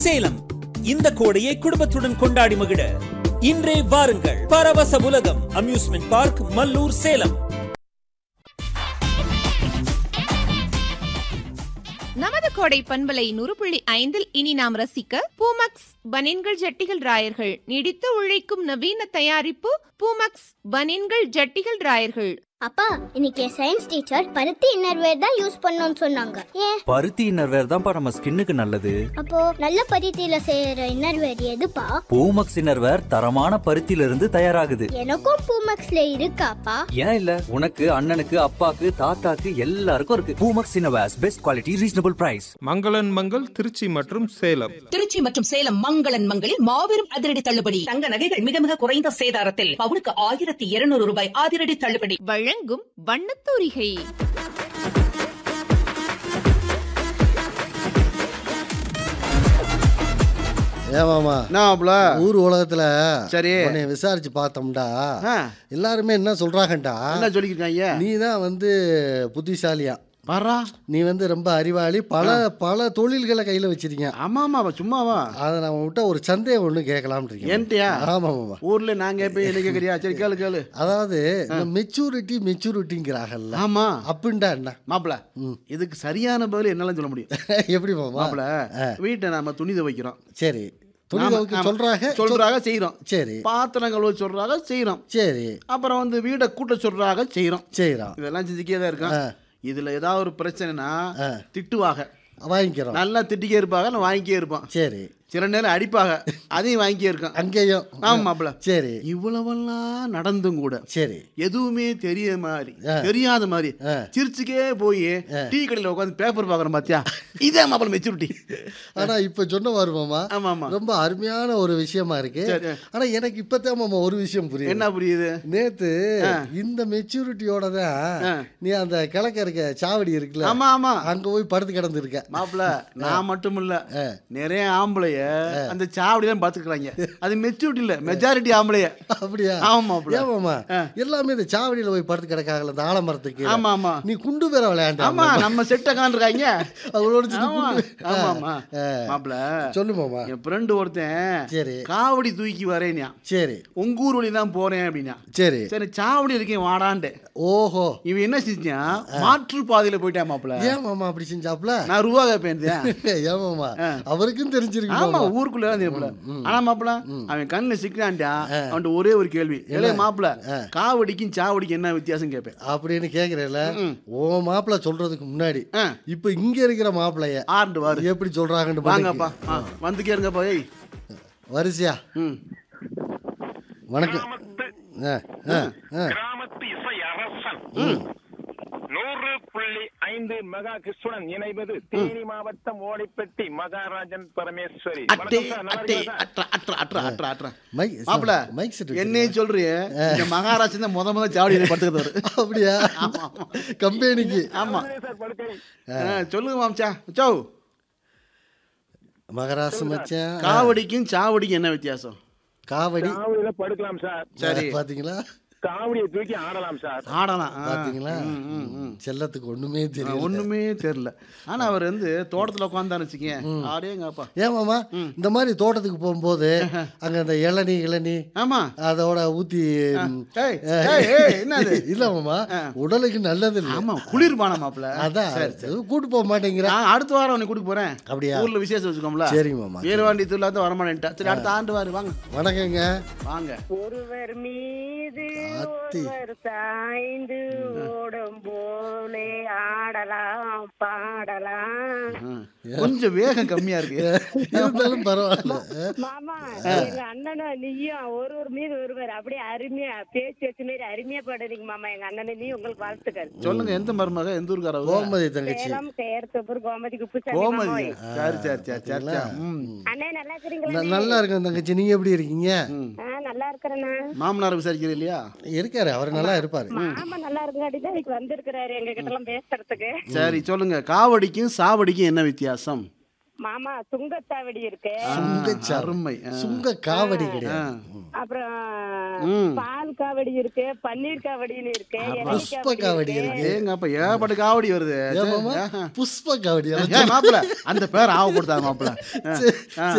சேலம் இந்த கோடையை குடும்பத்துடன் கொண்டாடி மகிழ இன்றே வாருங்கள் பரவச உலகம் அம்யூஸ்மெண்ட் பார்க் மல்லூர் சேலம் நமது கோடை பண்பலை நூறு புள்ளி ஐந்தில் இனி நாம் ரசிக்க பூமக்ஸ் பனின்கள் ஜட்டிகள் ராயர்கள் நீடித்து உழைக்கும் நவீன தயாரிப்பு பூமக்ஸ் பனின்கள் ஜட்டிகள் ராயர்கள் அப்பா இன்னைக்கு சயின்ஸ் டீச்சர் பருத்தி இன்னர்வேர் தான் யூஸ் பண்ணணும்னு சொன்னாங்க ஏன் பருத்தி இன்னர்வேர் தான்ப்பா நம்ம ஸ்கின்னுக்கு நல்லது அப்போ நல்ல பருத்தியில செய்யற இன்னர்வேர் எதுப்பா பூமக்ஸ் இன்னர்வேர் தரமான பருத்தியில இருந்து தயாராகுது எனக்கும் பூமக்ஸ்ல இருக்காப்பா ஏன் இல்ல உனக்கு அண்ணனுக்கு அப்பாக்கு தாத்தாக்கு எல்லாருக்கும் இருக்கு Poomax innerwears best quality reasonable price மங்களன் மங்கள் திருச்சி மற்றும் சேலம் திருச்சி மற்றும் சேலம் மங்களன் மங்களில் மாபெரும் அதிரடி தள்ளுபடி தங்க நகைகள் மிக மிக குறைந்த சேதாரத்தில் பவுனுக்கு ஆயிரத்தி இருநூறு ரூபாய் அதிரடி தள்ளுபடி வழங்கும் வண்ணத்தூரிகை ஏமாமா நாப்ல ஊர் உலகத்துல சரி. உன்னை விசாரிச்சு பார்த்தோம்டா ஆ. எல்லாருமே என்ன சொல்றாங்கடா என்ன சொல்லிக்கிருக்காங்க நீ தான் வந்து புத்திசாலியா பாரா நீ வந்து ரொம்ப அறிவாளி பல பல தொழில்களை கையில வச்சிருக்கீங்க ஆமா ஆமா அவ சும்மாவா அதை நான் விட்ட ஒரு சந்தேகம் ஒண்ணு கேட்கலாம் இருக்கேன் என்கிட்டயா? ஆமாமாமா ஊர்ல நாங்க எப்ப என்ன கேக்குறியா சரி கேளு கேளு அதாவது இந்த மெச்சூரிட்டி மெச்சூரிட்டிங்கிறாங்கல்ல ஆமா அப்படின்டா என்ன மாப்பிள இதுக்கு சரியான பதில் என்னால சொல்ல முடியும் எப்படி மாமா மாப்பிள வீட்டை நாம துணி துவைக்கிறோம் சரி துணி நாம- துவைக்க ஆமா. சொல்றாங்க சொல்றாங்க செய்யறோம் சரி பாத்திரம் கழுவ சொல்றாங்க செய்யறோம் சரி அப்புறம் வந்து வீடை கூட்ட சொல்றாங்க செய்யறோம் செய்யறோம் இதெல்லாம் செஞ்சுக்கே தான் இருக்கோம் ஆ. இதுல ஏதாவது ஒரு பிரச்சனைனா ஆ. திட்டுவாங்க வாங்கிக்கிறோம் நல்லா திட்டிக்கே இருப்பாங்க நான் வாங்கிக்கே இருப்பான் சரி சில நேரம் அடிப்பாங்க அதையும் வாங்கிக்கே இருக்கோம் அங்கேயும் ஆமா மாப்பிள சரி இவ்வளவெல்லாம் நடந்தும் கூட சரி எதுவுமே தெரிய மாதிரி ஆ. தெரியாத மாதிரி ஆ. சிரிச்சுக்கே போய் டீ கடையில் உட்காந்து பேப்பர் பார்க்குறோம் பாத்தியா இதே மாப்பிள மெச்சூரிட்டி ஆனா இப்ப சொன்ன வருமாமா ஆமா ஆமா ரொம்ப அருமையான ஒரு விஷயமா இருக்கு சரி. ஆனா எனக்கு இப்பதான் மாமா ஒரு விஷயம் புரியுது என்ன புரியுது நேத்து இந்த மெச்சூரிட்டியோட தான் ஆ. நீ அந்த கிழக்க இருக்க சாவடி இருக்குல்ல ஆமா ஆமா அங்க போய் படுத்து கிடந்து இருக்க மாப்பிள நான் மட்டும் இல்ல நிறைய ஆம்பளைய அந்த சாவடி தான் பாத்துக்கிறாங்க அது மெச்சூரிட்டி இல்ல மெஜாரிட்டி ஆம்பளைய அப்படியா ஆமா மாப்பிள ஏன் மாமா ஆ. எல்லாமே இந்த சாவடியில போய் படுத்து கிடக்காங்கல்ல இந்த ஆலமரத்துக்கு ஆமா ஆமா நீ குண்டு பேர விளையாண்டா ஆமா நம்ம செட்ட காண்றாங்க அவளோட சேர்ந்து ஆமா குண்டு- ஆமா ஆமா ஆ. மாப்பிள சொல்லு மாமா என் ஃப்ரெண்டு ஒருத்தன் சரி காவடி தூக்கி வரேன்யா சரி உங்க ஊர் வழி தான் போறேன் அப்படின்னா சரி சரி சாவடி இருக்கேன் வாடான்ட்டு ஓஹோ இவன் என்ன செஞ்சான் மாற்று பாதையில போயிட்டான் மாப்பிள ஏன் மாமா அப்படி செஞ்சாப்ல நான் ரூபா கேட்பேன் ஏன் மாமா அவருக்கும் தெரிஞ்சிருக்கு ஆமா மாமா. ஊருக்குள்ள தான் மாப்பிள ஆனா மாப்பிள அவன் கண்ணுல சிக்கிறான்டா அவன்கிட்ட ஒரே ஒரு கேள்வி இல்ல மாப்பிள காவடிக்கும் சாவடிக்கும் என்ன வித்தியாசம் கேட்பேன் அப்படின்னு கேக்குறேல ஓ மாப்பிள்ள சொல்றதுக்கு முன்னாடி ஆ. இப்ப இங்க இருக்கிற மாப்பிளைய ஆண்டு வாரு எப்படி சொல்றாங்கன்னு வாங்கப்பா பாருங்க. ஆ, வந்து கேருங்கப்பா ஏய் வரிசையா ம் வணக்கம் ஆ, ஆ, ஆ. கிராமத்து இசை அரசன் நூறு புள்ளி ஐந்து மெகா கிருஷ்ணன் இணைவது தேனி மாவட்டம் ஓடிப்பட்டி மகாராஜன் பரமேஸ்வரி அட்டே வணக்கம் சார், நல்லா அட்டே இருக்கீங்களா சார்? அட்ரா அட்ரா அட்ரா அட்ரா அட்ரா மைக் மாப்பிள மைக் செட் என்னையே சொல்றியே இந்த மகாராஷ்டிரா தான் முத முத சாவடியில படுத்துக்கிறவர் அப்படியா கம்பெனிக்கு ஆமா சார், படுக்கை. ஆ, சொல்லுங்க மாம்சா சோ மகராசு மச்சான் காவடிக்கும் சாவடிக்கும் என்ன வித்தியாசம் காவடி காவடியில படுக்கலாம் சார் சரி பாத்தீங்களா காவடியை தூக்கி ஆடலாம் சார் ஆடலாம் ஆ. பாத்தீங்களா ம், ம், ம். செல்லத்துக்கு ஒண்ணுமே ஆ, தெரியல ஒண்ணுமே தெரியல ஆனா அவர் வந்து தோட்டத்துல உட்காந்தான்னு வச்சுக்கேன் ஆடேங்கப்பா ஏன் மாமா இந்த மாதிரி தோட்டத்துக்கு போகும்போது அங்க அந்த இளநீ இளநீ ஆமா அதோட ஊத்தி ம், ஏய் ஏய், ஏய், என்னது இல்ல மாமா உடலுக்கு நல்லது இல்ல ஆமா குளிர்பான மாப்பிள அதான் சரி சரி கூட்டு போக மாட்டேங்கிற நான் அடுத்த வாரம் உன்னை கூட்டிட்டு போறேன் அப்படியா ஊர்ல விசேஷம் வச்சுக்கோம்ல சரிங்க மாமா வீரவாண்டி திருவிழா வரமாட்டேன்ட்டா சரி அடுத்த ஆண்டு வாரு வாங்க வணக்கங்க வாங்க ஒருவர் மீது ஆத்தி. ஒருவர் சாய்ந்து ஓடும் போலே ஆடலாம் பாடலாம் ஆ. கொஞ்சம் வேகம் கம்மியா இருக்கு இருந்தாலும் பரவாயில்ல மாமா எங்க அண்ணனும் நீயும் ஒரு ஒரு மீது ஒருவர் அப்படியே அருமையா பேச்சு வச்ச மாதிரி அருமையா பாடுறீங்க மாமா எங்க அண்ணனை நீ உங்களுக்கு வாழ்த்துக்கள் சொல்லுங்க எந்த மருமக எந்த ஊருக்கார கோமதி தங்கச்சி சேலம் பெயர்த்தப்பூர் கோமதி குப்புசாமி கோமதி மாமா சரி சரி சரி சரி சரி ம் அண்ணே நல்லா இருக்கிறீங்களா ந- நல்லா இருக்கேன் தங்கச்சி நீங்க எப்படி இருக்கீங்க ஆ நல்லா இருக்கிறேண்ணா மாமனார் விசாரிக்கிறீ இல்லையா இருக்காரு அவர் நல்லா இருப்பாரு மாமா நல்லா இருக்காடி தான் இன்னைக்கு வந்திருக்கிறாரு எங்க கிட்ட எல்லாம் பேசுறதுக்கு சரி சொல்லுங்க காவடிக்கும் சாவடிக்கும் என்ன வித்தியாசம் மாமா சுங்கத்தாவடி இருக்கு சுங்க அருமை ஆ. சுங்க காவடி ஆ. கிடையாது அப்புறம் ம். பால் காவடி இருக்கு பன்னீர் காவடின்னு இருக்கு இளநீ புஷ்ப காவடி இருக்கு ஏங்க அப்ப ஏகப்பட்ட காவடி வருது ஏன் மாமா? ஆஹா. புஷ்ப காவடி ஏன் மாப்பிள அந்த பேர் ஆவப்படுத்தாங்க மாப்பிள சரி,